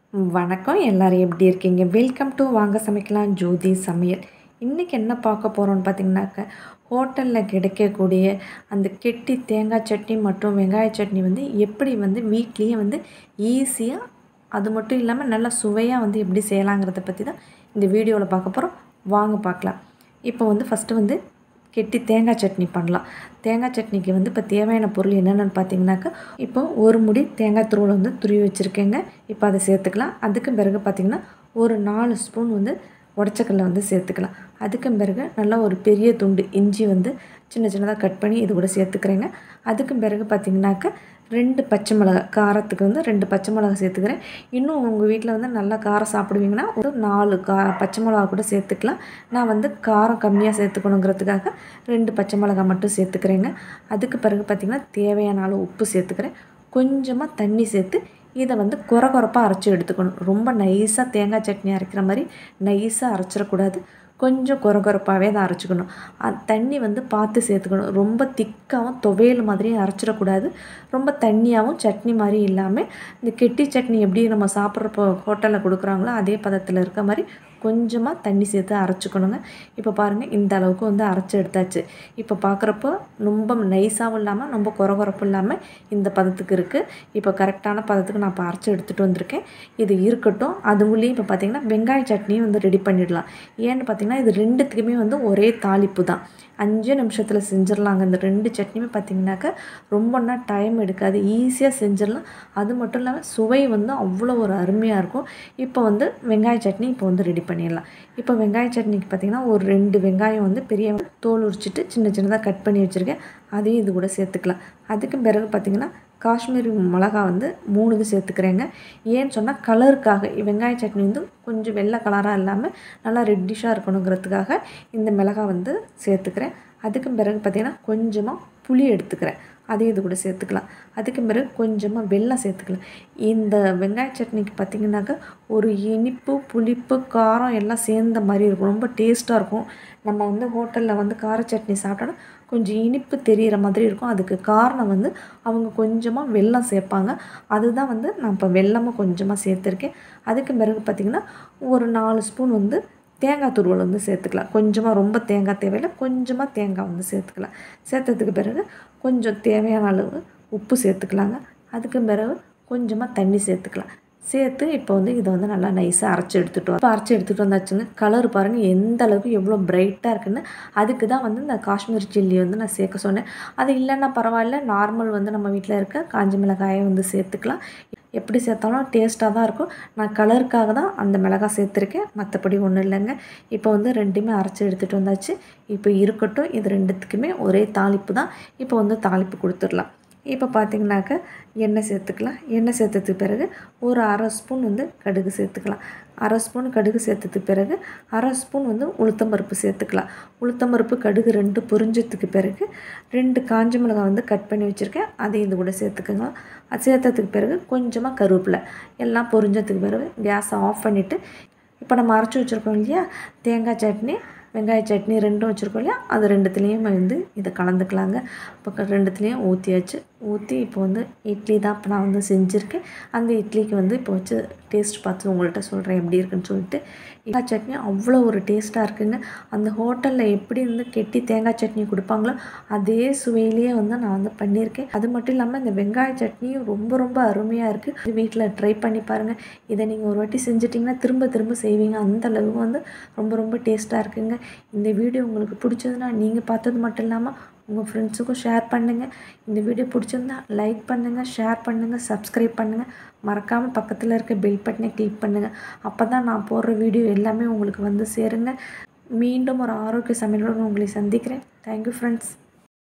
வணக்கம் எல்லாரும் எப்படி இருக்கீங்க வெல்கம் டு வாங்க சமைக்கலாம் ஜோதி சமையல் இன்றைக்கி என்ன பார்க்க போகிறோம்னு பார்த்தீங்கன்னாக்க ஹோட்டலில் கிடைக்கக்கூடிய அந்த கெட்டி தேங்காய் சட்னி மற்றும் வெங்காய சட்னி வந்து எப்படி வந்து வீட்லேயே வந்து ஈஸியாக அது மட்டும் இல்லாமல் நல்லா சுவையாக வந்து எப்படி செய்யலாங்கிறத பற்றி தான் இந்த வீடியோவில் பார்க்க போகிறோம் வாங்க பார்க்கலாம் இப்போ வந்து ஃபஸ்ட்டு வந்து கெட்டி தேங்காய் சட்னி பண்ணலாம் தேங்காய் சட்னிக்கு வந்து இப்போ தேவையான பொருள் என்னென்னு பார்த்தீங்கன்னாக்கா இப்போ ஒரு முடி தேங்காய் துருவல் வந்து துருவி வச்சுருக்கேங்க இப்போ அதை சேர்த்துக்கலாம் அதுக்கு பிறகு பார்த்திங்கன்னா ஒரு நாலு ஸ்பூன் வந்து உடச்சக்கல்ல வந்து சேர்த்துக்கலாம் அதுக்கு பிறகு நல்லா ஒரு பெரிய துண்டு இஞ்சி வந்து சின்ன சின்னதாக கட் பண்ணி இது கூட சேர்த்துக்கிறேங்க அதுக்கு பிறகு பார்த்திங்கனாக்கா ரெண்டு பச்சை மிளகா காரத்துக்கு வந்து ரெண்டு பச்சை மிளகா சேர்த்துக்கிறேன் இன்னும் உங்கள் வீட்டில் வந்து நல்லா காரம் சாப்பிடுவீங்கன்னா ஒரு நாலு கா பச்சை மிளகா கூட சேர்த்துக்கலாம் நான் வந்து காரம் கம்மியாக சேர்த்துக்கணுங்கிறதுக்காக ரெண்டு பச்சை மிளகா மட்டும் சேர்த்துக்கிறேங்க அதுக்கு பிறகு பார்த்திங்கன்னா தேவையான அளவு உப்பு சேர்த்துக்கிறேன் கொஞ்சமாக தண்ணி சேர்த்து இதை வந்து குறை குறைப்பாக அரைச்சி எடுத்துக்கணும் ரொம்ப நைஸாக தேங்காய் சட்னி அரைக்கிற மாதிரி நைஸாக அரைச்சிடக்கூடாது கொஞ்சம் குறை குறைப்பாகவே தான் அரைச்சிக்கணும் அந்த தண்ணி வந்து பார்த்து சேர்த்துக்கணும் ரொம்ப திக்காகவும் துவையல் மாதிரியும் அரைச்சிடக்கூடாது ரொம்ப தண்ணியாகவும் சட்னி மாதிரி இல்லாமல் இந்த கெட்டி சட்னி எப்படி நம்ம சாப்பிட்றப்போ ஹோட்டலில் கொடுக்குறாங்களோ அதே பதத்தில் இருக்க மாதிரி கொஞ்சமாக தண்ணி சேர்த்து அரைச்சிக்கணுங்க இப்போ பாருங்கள் இந்த அளவுக்கு வந்து அரைச்சி எடுத்தாச்சு இப்போ பார்க்குறப்போ ரொம்ப நைஸாகவும் இல்லாமல் ரொம்ப குறை குறைப்பு இல்லாமல் இந்த பதத்துக்கு இருக்குது இப்போ கரெக்டான பதத்துக்கு நான் இப்போ அரைச்சி எடுத்துகிட்டு வந்திருக்கேன் இது இருக்கட்டும் அதுக்குள்ளேயும் இப்போ பார்த்திங்கன்னா வெங்காய சட்னியும் வந்து ரெடி பண்ணிடலாம் ஏன்னு பார்த்திங்கன்னா இது ரெண்டுத்துக்குமே வந்து ஒரே தாளிப்பு தான் அஞ்சு நிமிஷத்தில் செஞ்சிடலாங்க இந்த ரெண்டு சட்னியுமே பார்த்திங்கனாக்கா ரொம்பனா டைம் எடுக்காது ஈஸியாக செஞ்சிடலாம் அது மட்டும் இல்லாமல் சுவை வந்து அவ்வளோ ஒரு அருமையாக இருக்கும் இப்போ வந்து வெங்காய சட்னி இப்போ வந்து ரெடி பண்ணிடலாம் இப்போ வெங்காய சட்னிக்கு பார்த்திங்கன்னா ஒரு ரெண்டு வெங்காயம் வந்து பெரிய தோல் உரிச்சிட்டு சின்ன சின்னதாக கட் பண்ணி வச்சுருக்கேன் அதையும் இது கூட சேர்த்துக்கலாம் அதுக்கு பிறகு பார்த்திங்கன்னா காஷ்மீரி மிளகா வந்து மூணு இது சேர்த்துக்கிறேங்க ஏன்னு சொன்னால் கலருக்காக வெங்காய சட்னி வந்து கொஞ்சம் வெள்ளை கலராக இல்லாமல் நல்லா ரெட்டிஷாக இருக்கணுங்கிறதுக்காக இந்த மிளகா வந்து சேர்த்துக்கிறேன் அதுக்கு பிறகு பார்த்திங்கன்னா கொஞ்சமாக புளி எடுத்துக்கிறேன் அதையும் இது கூட சேர்த்துக்கலாம் அதுக்கு பிறகு கொஞ்சமாக வெல்லம் சேர்த்துக்கலாம் இந்த வெங்காய சட்னிக்கு பார்த்திங்கனாக்கா ஒரு இனிப்பு புளிப்பு காரம் எல்லாம் சேர்ந்த மாதிரி இருக்கும் ரொம்ப டேஸ்ட்டாக இருக்கும் நம்ம வந்து ஹோட்டலில் வந்து கார சட்னி சாப்பிட்டோன்னா கொஞ்சம் இனிப்பு தெரிகிற மாதிரி இருக்கும் அதுக்கு காரணம் வந்து அவங்க கொஞ்சமாக வெல்லம் சேர்ப்பாங்க அதுதான் வந்து நான் இப்போ வெல்லமும் கொஞ்சமாக சேர்த்துருக்கேன் அதுக்கு பிறகு பார்த்திங்கன்னா ஒரு நாலு ஸ்பூன் வந்து தேங்காய் துருவல் வந்து சேர்த்துக்கலாம் கொஞ்சமாக ரொம்ப தேங்காய் தேவையில்லை கொஞ்சமாக தேங்காய் வந்து சேர்த்துக்கலாம் சேர்த்ததுக்கு பிறகு கொஞ்சம் தேவையான அளவு உப்பு சேர்த்துக்கலாங்க அதுக்கு பிறகு கொஞ்சமாக தண்ணி சேர்த்துக்கலாம் சேர்த்து இப்போ வந்து இதை வந்து நல்லா நைஸாக அரைச்சி எடுத்துகிட்டு வரோம் இப்போ அரைச்சி எடுத்துகிட்டு வந்தாச்சுங்க கலர் பாருங்கள் எந்த அளவுக்கு எவ்வளோ பிரைட்டாக இருக்குன்னு அதுக்கு தான் வந்து இந்த காஷ்மீர் சில்லி வந்து நான் சேர்க்க சொன்னேன் அது இல்லைன்னா பரவாயில்ல நார்மல் வந்து நம்ம வீட்டில் இருக்க காஞ்ச மிளகாயை வந்து சேர்த்துக்கலாம் எப்படி சேர்த்தாலும் டேஸ்ட்டாக தான் இருக்கும் நான் கலருக்காக தான் அந்த மிளகாய் சேர்த்துருக்கேன் மற்றபடி ஒன்றும் இல்லைங்க இப்போ வந்து ரெண்டுமே அரைச்சி எடுத்துகிட்டு வந்தாச்சு இப்போ இருக்கட்டும் இது ரெண்டுத்துக்குமே ஒரே தாளிப்பு தான் இப்போ வந்து தாளிப்பு கொடுத்துடலாம் இப்போ பார்த்திங்கனாக்கா எண்ணெய் சேர்த்துக்கலாம் எண்ணெய் சேர்த்ததுக்கு பிறகு ஒரு அரை ஸ்பூன் வந்து கடுகு சேர்த்துக்கலாம் அரை ஸ்பூன் கடுகு சேர்த்ததுக்கு பிறகு அரை ஸ்பூன் வந்து உளுத்தம்பருப்பு சேர்த்துக்கலாம் உளுத்தம்பருப்பு கடுகு ரெண்டு பொரிஞ்சதுக்கு பிறகு ரெண்டு காஞ்ச மிளகாய் வந்து கட் பண்ணி வச்சுருக்கேன் அதையும் இது கூட சேர்த்துக்கோங்க அது சேர்த்ததுக்கு பிறகு கொஞ்சமாக கருவேப்பிலை எல்லாம் பொரிஞ்சதுக்கு பிறகு கேஸை ஆஃப் பண்ணிவிட்டு இப்போ நம்ம அரைச்சி வச்சுருக்கோம் இல்லையா தேங்காய் சட்னி வெங்காய சட்னி ரெண்டும் வச்சுருக்கோம் இல்லையா அது ரெண்டுத்துலேயும் வந்து இதை கலந்துக்கலாங்க இப்போ ரெண்டுத்துலேயும் ஊற்றியாச்சு ஊற்றி இப்போ வந்து இட்லி தான் இப்போ நான் வந்து செஞ்சுருக்கேன் அந்த இட்லிக்கு வந்து இப்போ வச்சு டேஸ்ட் பார்த்து உங்கள்கிட்ட சொல்கிறேன் எப்படி இருக்குன்னு சொல்லிட்டு தேங்காய் சட்னி அவ்வளோ ஒரு டேஸ்ட்டாக இருக்குங்க அந்த ஹோட்டலில் எப்படி வந்து கெட்டி தேங்காய் சட்னி கொடுப்பாங்களோ அதே சுவையிலேயே வந்து நான் வந்து பண்ணியிருக்கேன் அது மட்டும் இல்லாமல் இந்த வெங்காய சட்னியும் ரொம்ப ரொம்ப அருமையாக இருக்குது வீட்டில் ட்ரை பண்ணி பாருங்கள் இதை நீங்கள் ஒரு வாட்டி செஞ்சிட்டிங்கன்னா திரும்ப திரும்ப செய்வீங்க அந்த அளவுக்கு வந்து ரொம்ப ரொம்ப டேஸ்ட்டாக இருக்குங்க இந்த வீடியோ உங்களுக்கு பிடிச்சதுன்னா நீங்கள் பார்த்தது மட்டும் இல்லாமல் உங்கள் ஃப்ரெண்ட்ஸுக்கும் ஷேர் பண்ணுங்கள் இந்த வீடியோ பிடிச்சிருந்தா லைக் பண்ணுங்கள் ஷேர் பண்ணுங்கள் சப்ஸ்கிரைப் பண்ணுங்கள் மறக்காமல் பக்கத்தில் இருக்க பெல் பட்டனை கிளிக் பண்ணுங்கள் அப்போ தான் நான் போடுற வீடியோ எல்லாமே உங்களுக்கு வந்து சேருங்க மீண்டும் ஒரு ஆரோக்கிய சமையலுடன் உங்களை சந்திக்கிறேன் தேங்க்யூ ஃப்ரெண்ட்ஸ்